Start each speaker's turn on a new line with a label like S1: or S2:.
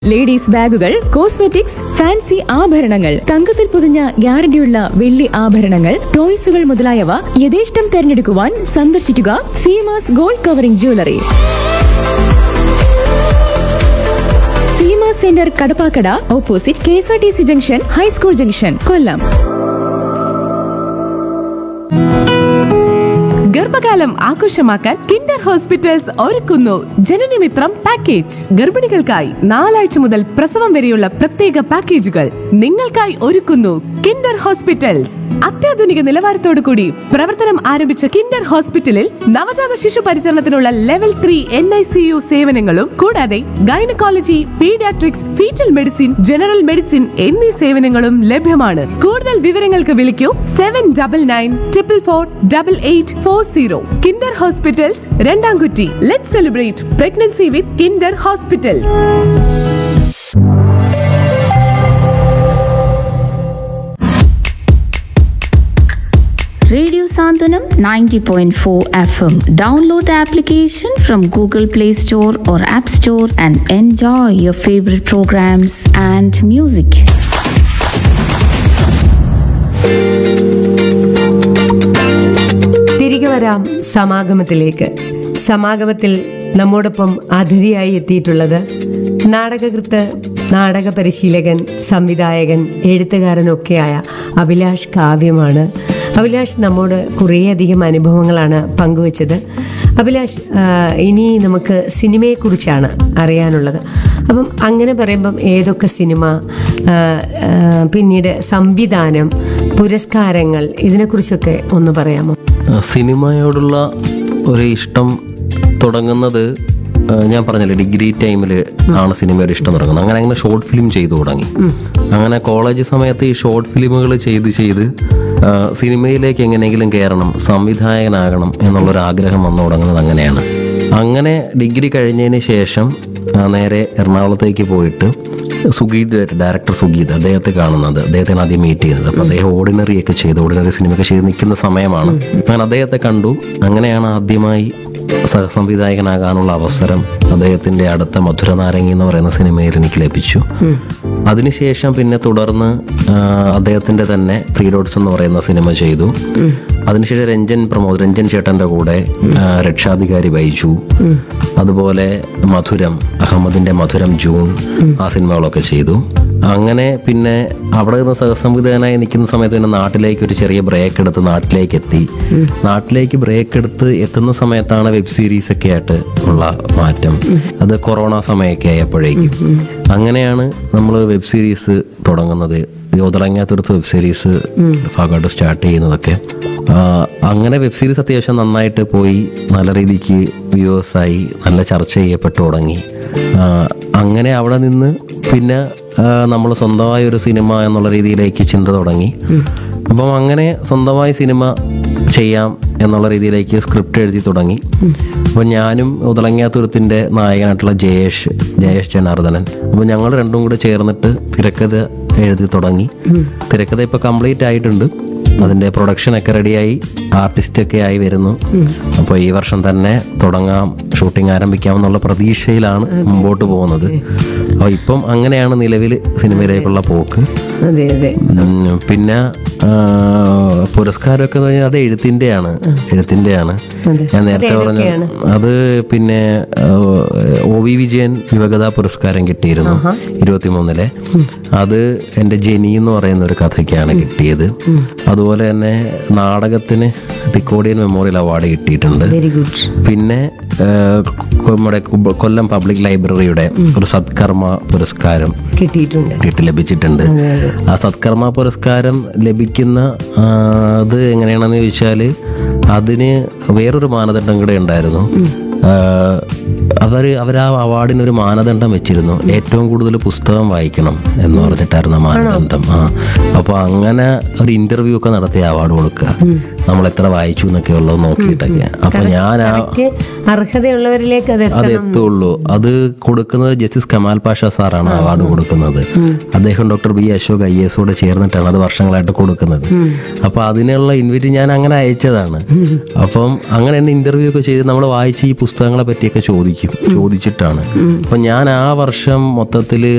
S1: Ladies ബാഗുകൾ cosmetics fancy ആഭരണങ്ങൾ തങ്കത്തിൽ പൊതിഞ്ഞ ഗ്യാരണ്ടിയുള്ള വെള്ളി ആഭരണങ്ങൾ ടോയ്സുകൾ മുതലായവ യഥേഷ്ടം തെരഞ്ഞെടുക്കുവാൻ സന്ദർശിക്കുക Seemas gold covering jewellery Seemas centre Kadappakada opposite K S R T C junction high school junction Kollam
S2: ഗർഭകാലം ആഘോഷമാക്കാൻ കിൻഡർ ഹോസ്പിറ്റൽസ് ഒരുക്കുന്നു ജനനമിത്രം പാക്കേജ് ഗർഭിണികൾക്കായി നാലാഴ്ച മുതൽ പ്രസവം വരെയുള്ള പ്രത്യേക പാക്കേജുകൾ നിങ്ങൾക്കായി ഒരുക്കുന്നു കിൻഡർ ഹോസ്പിറ്റൽസ് അത്യാധുനിക നിലവാരത്തോടു കൂടി പ്രവർത്തനം ആരംഭിച്ച കിൻഡർ ഹോസ്പിറ്റലിൽ നവജാത ശിശു പരിചരണത്തിനുള്ള level three N I C U സേവനങ്ങളും കൂടാതെ gynaecology paediatrics fetal medicine general medicine എന്നീ സേവനങ്ങളും ലഭ്യമാണ് കൂടുതൽ വിവരങ്ങൾക്ക് വിളിക്കൂ seven double nine triple four double eight four zero Kinder hospitals Randamkutty let celebrate pregnancy with Kinder hospitals
S3: Radio Santanam 90.4 FM. Download the application from Google Play Store or App Store and enjoy your favorite programs and music.
S4: തിരികെ വരാം സമാഗമത്തിലേക്ക് സമാഗമത്തിൽ നമ്മോടൊപ്പം അതിഥിയായി എത്തിയിട്ടുള്ളത് നാടകകൃത്ത് നാടക പരിശീലകൻ സംവിധായകൻ എഴുത്തുകാരനൊക്കെയായ അഭിലാഷ് കാവ്യമാണ് അഭിലാഷ് നമ്മോട് കുറേയധികം അനുഭവങ്ങളാണ് പങ്കുവച്ചത് അഭിലാഷ് ആ, ഇനി നമുക്ക് സിനിമയെക്കുറിച്ചാണ് അറിയാനുള്ളത് അപ്പം അങ്ങനെ പറയുമ്പം ഏതൊക്കെ സിനിമ ആ, ആ, പിന്നീട് സംവിധാനം പുരസ്കാരങ്ങൾ ഇതിനെക്കുറിച്ചൊക്കെ ഒന്ന് പറയാമോ
S5: സിനിമയോടുള്ള ഒരു ഇഷ്ടം തുടങ്ങുന്നത് ആ, ഞാൻ പറഞ്ഞില്ലേ ഡിഗ്രി ടൈമിൽ ആണ് സിനിമയുടെ ഇഷ്ടം തുടങ്ങുന്നത് അങ്ങനെ അങ്ങനെ ഷോർട്ട് ഫിലിം ചെയ്തു തുടങ്ങി അങ്ങനെ കോളേജ് സമയത്ത് ഈ ഷോർട്ട് ഫിലിമുകൾ ചെയ്ത് ചെയ്ത് ആ, സിനിമയിലേക്ക് എങ്ങനെയെങ്കിലും കയറണം സംവിധായകനാകണം എന്നുള്ളൊരു ആഗ്രഹം വന്നു തുടങ്ങുന്നത് അങ്ങനെയാണ് അങ്ങനെ ഡിഗ്രി കഴിഞ്ഞതിന് ശേഷം ആ, നേരെ എറണാകുളത്തേക്ക് പോയിട്ട് സുഗീത് ഡയറക്ടർ സുഗീത് അദ്ദേഹത്തെ കാണുന്നത് അദ്ദേഹത്തെ ആദ്യം മീറ്റ് ചെയ്യുന്നത് അപ്പോൾ അദ്ദേഹം ഓർഡിനറി ഒക്കെ ചെയ്ത് ഓർഡിനറി സിനിമയൊക്കെ ചെയ്ത് നിൽക്കുന്ന സമയമാണ് ഞാൻ അദ്ദേഹത്തെ കണ്ടു അങ്ങനെയാണ് ആദ്യമായി സഹസംവിധായകനാകാനുള്ള അവസരം അദ്ദേഹത്തിന്റെ അടുത്ത മധുരനാരങ്ങി എന്ന് പറയുന്ന സിനിമയിൽ എനിക്ക് ലഭിച്ചു അതിനുശേഷം പിന്നെ തുടർന്ന് ആ, അദ്ദേഹത്തിന്റെ തന്നെ ത്രീ ഡോട്ട്സ് എന്ന് പറയുന്ന സിനിമ ചെയ്തു അതിനുശേഷം രഞ്ജൻ പ്രമോദ് രഞ്ജൻ ചേട്ടന്റെ കൂടെ ആ, രക്ഷാധികാരി ബൈജു അതുപോലെ മധുരം അഹമ്മദിന്റെ മധുരം ജൂൺ ആ സിനിമകളൊക്കെ ചെയ്തു അങ്ങനെ പിന്നെ അവിടെ നിന്ന് സഹസംവിധായകനായി നിൽക്കുന്ന സമയത്ത് പിന്നെ നാട്ടിലേക്ക് ഒരു ചെറിയ ബ്രേക്ക് എടുത്ത് നാട്ടിലേക്ക് എത്തി നാട്ടിലേക്ക് ബ്രേക്ക് എടുത്ത് എത്തുന്ന സമയത്താണ് വെബ് സീരീസ് ഒക്കെ ആയിട്ട് ഉള്ള മാറ്റം അത് കൊറോണ സമയമൊക്കെ ആയപ്പോഴേക്കും അങ്ങനെയാണ് നമ്മൾ വെബ് സീരീസ് തുടങ്ങുന്നത് യോതളങ്ങാത്തുരത്ത് വെബ് സീരീസ് ഭാഗമായിട്ട് സ്റ്റാർട്ട് ചെയ്യുന്നതൊക്കെ ആ, അങ്ങനെ വെബ് സീരീസ് അത്യാവശ്യം നന്നായിട്ട് പോയി നല്ല രീതിക്ക് വ്യൂവേഴ്സായി നല്ല ചർച്ച ചെയ്യപ്പെട്ടു തുടങ്ങി ആ, അങ്ങനെ അവിടെ നിന്ന് പിന്നെ നമ്മൾ സ്വന്തമായ ഒരു സിനിമ എന്നുള്ള രീതിയിലേക്ക് ചിന്ത തുടങ്ങി അപ്പം അങ്ങനെ സ്വന്തമായി സിനിമ ചെയ്യാം എന്നുള്ള രീതിയിലേക്ക് സ്ക്രിപ്റ്റ് എഴുതി തുടങ്ങി അപ്പം ഞാനും ഉതളങ്ങാത്തുരത്തിൻ്റെ നായകനായിട്ടുള്ള ജയേഷ് ജയേഷ് ജനാർദ്ദനൻ അപ്പം ഞങ്ങൾ രണ്ടും കൂടെ ചേർന്നിട്ട് തിരക്കഥ എഴുതി തുടങ്ങി തിരക്കഥ ഇപ്പോൾ കംപ്ലീറ്റ് ആയിട്ടുണ്ട് അതിൻ്റെ പ്രൊഡക്ഷൻ ഒക്കെ റെഡിയായി ആർട്ടിസ്റ്റ് ഒക്കെ ആയി വരുന്നു അപ്പോൾ ഈ വർഷം തന്നെ തുടങ്ങാം ഷൂട്ടിംഗ് ആരംഭിക്കാം എന്നുള്ള പ്രതീക്ഷയിലാണ് മുമ്പോട്ട് പോകുന്നത് അപ്പോൾ ഇപ്പം അങ്ങനെയാണ് നിലവിൽ സിനിമയിലേക്കുള്ള പോക്ക്
S4: അതെ അതെ
S5: ഉം, പിന്നെ ആ, പുരസ്കാരമൊക്കെ എന്ന് പറഞ്ഞാൽ അത് എഴുത്തിൻ്റെയാണ് എഴുത്തിൻ്റെയാണ് ഞാൻ നേരത്തെ പറഞ്ഞു അത് പിന്നെ ആ, ഒ വി വിജയൻ യുവകഥാ പുരസ്കാരം കിട്ടിയിരുന്നു ഇരുപത്തിമൂന്നിലെ അത് എൻ്റെ ജെനി എന്ന് പറയുന്ന ഒരു കഥയ്ക്കാണ് കിട്ടിയത് അതുപോലെ തന്നെ നാടകത്തിന് തിക്കോടിയൻ മെമ്മോറിയൽ അവാർഡ് കിട്ടിയിട്ടുണ്ട്
S4: വെരി ഗുഡ്
S5: പിന്നെ ആ, നമ്മുടെ കുബ- കൊല്ലം പബ്ലിക് ലൈബ്രറിയുടെ ഒരു സത്കർമ്മ പുരസ്കാരം
S4: കിട്ടിയിട്ടുണ്ട്
S5: കിട്ടി ലഭിച്ചിട്ടുണ്ട് ആ സത്കർമ്മ പുരസ്കാരം ലഭിക്കുന്ന ആ, അത് എങ്ങനെയാണെന്ന് ചോദിച്ചാൽ അതിന് വേറൊരു മാനദണ്ഡം കൂടെ ഉണ്ടായിരുന്നു അവർ അവർ ആ അവാർഡിന് ഒരു മാനദണ്ഡം വെച്ചിരുന്നു ഏറ്റവും കൂടുതൽ പുസ്തകം വായിക്കണം എന്ന് പറഞ്ഞിട്ടായിരുന്നു ആ മാനദണ്ഡം ആ അപ്പോൾ അങ്ങനെ ഒരു ഇന്റർവ്യൂ ഒക്കെ നടത്തി അവാർഡ് കൊടുക്കുക നമ്മൾ എത്ര വായിച്ചു എന്നൊക്കെ ഉള്ളത് നോക്കിയിട്ടൊക്കെ അപ്പോൾ ഞാൻ ആ
S4: മറ്റ് അർഹതയുള്ളവരിലേക്ക് അത്
S5: അത് എത്തുള്ളൂ അത് കൊടുക്കുന്നത് ജസ്റ്റിസ് കമാൽ പാഷ സാറാണ് അവാർഡ് കൊടുക്കുന്നത് അദ്ദേഹം doctor B Ashok I S കൂടെ ചേർന്നിട്ടാണ് അത് വർഷങ്ങളായിട്ട് കൊടുക്കുന്നത് അപ്പൊ അതിനുള്ള ഇൻവിറ്റ് ഞാൻ അങ്ങനെ അയച്ചതാണ് അപ്പം അങ്ങനെ എന്നെ ഇന്റർവ്യൂ ഒക്കെ ചെയ്ത് നമ്മൾ വായിച്ച് ഈ പുസ്തകങ്ങളെ പറ്റിയൊക്കെ ചോദിക്കും ചോദിച്ചിട്ടാണ് അപ്പൊ ഞാൻ ആ വർഷം മൊത്തത്തിൽ